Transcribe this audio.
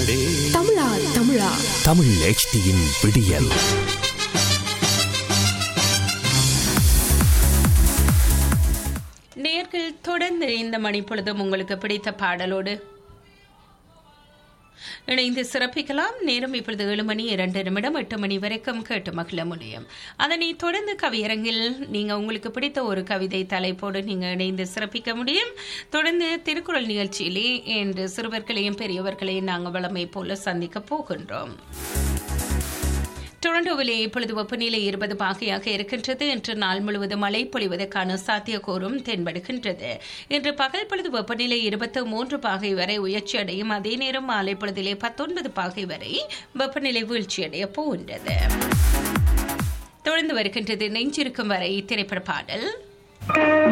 கேளுங்களே தமிழா தமிழா தமிழ் HDயின் விடியல் நேர்கள் தொடர்ந்து இந்த மணி பொழுதும் உங்களுக்கு பிடித்த பாடலோடு இணைந்து சிறப்பிக்கலாம் நேரம் இப்பொழுது ஏழு மணி இரண்டு நிமிடம் எட்டு மணி வரைக்கும் கேட்டு மகிழ முடியும் அதனை தொடர்ந்து கவியரங்கில் நீங்க உங்களுக்கு பிடித்த ஒரு கவிதை தலைப்போடு நீங்க இணைந்து சிறப்பிக்க முடியும் தொடர்ந்து திருக்குறள் நிகழ்ச்சியிலே இன்று சிறுவர்களையும் பெரியவர்களையும் நாங்கள் வளமை போல சந்திக்க போகின்றோம் டொரண்டோவிலே இப்பொழுது வெப்பநிலை இருபது பாகையாக இருக்கின்றது இன்று நாள் முழுவதும் மழை பொழிவதற்கான சாத்தியக்கூறும் தென்படுகின்றது இன்று பகல் பொழுது வெப்பநிலை இருபத்து மூன்று பாகை வரை உயர்ச்சி அடையும் அதே நேரம் மாலை பொழுதிலே பத்தொன்பது பாகை வரை வெப்பநிலை வீழ்ச்சியடைய போகின்றது தொடர்ந்து வருகின்றது நெஞ்சிருக்கும் வரை திரைப்பட பாடல்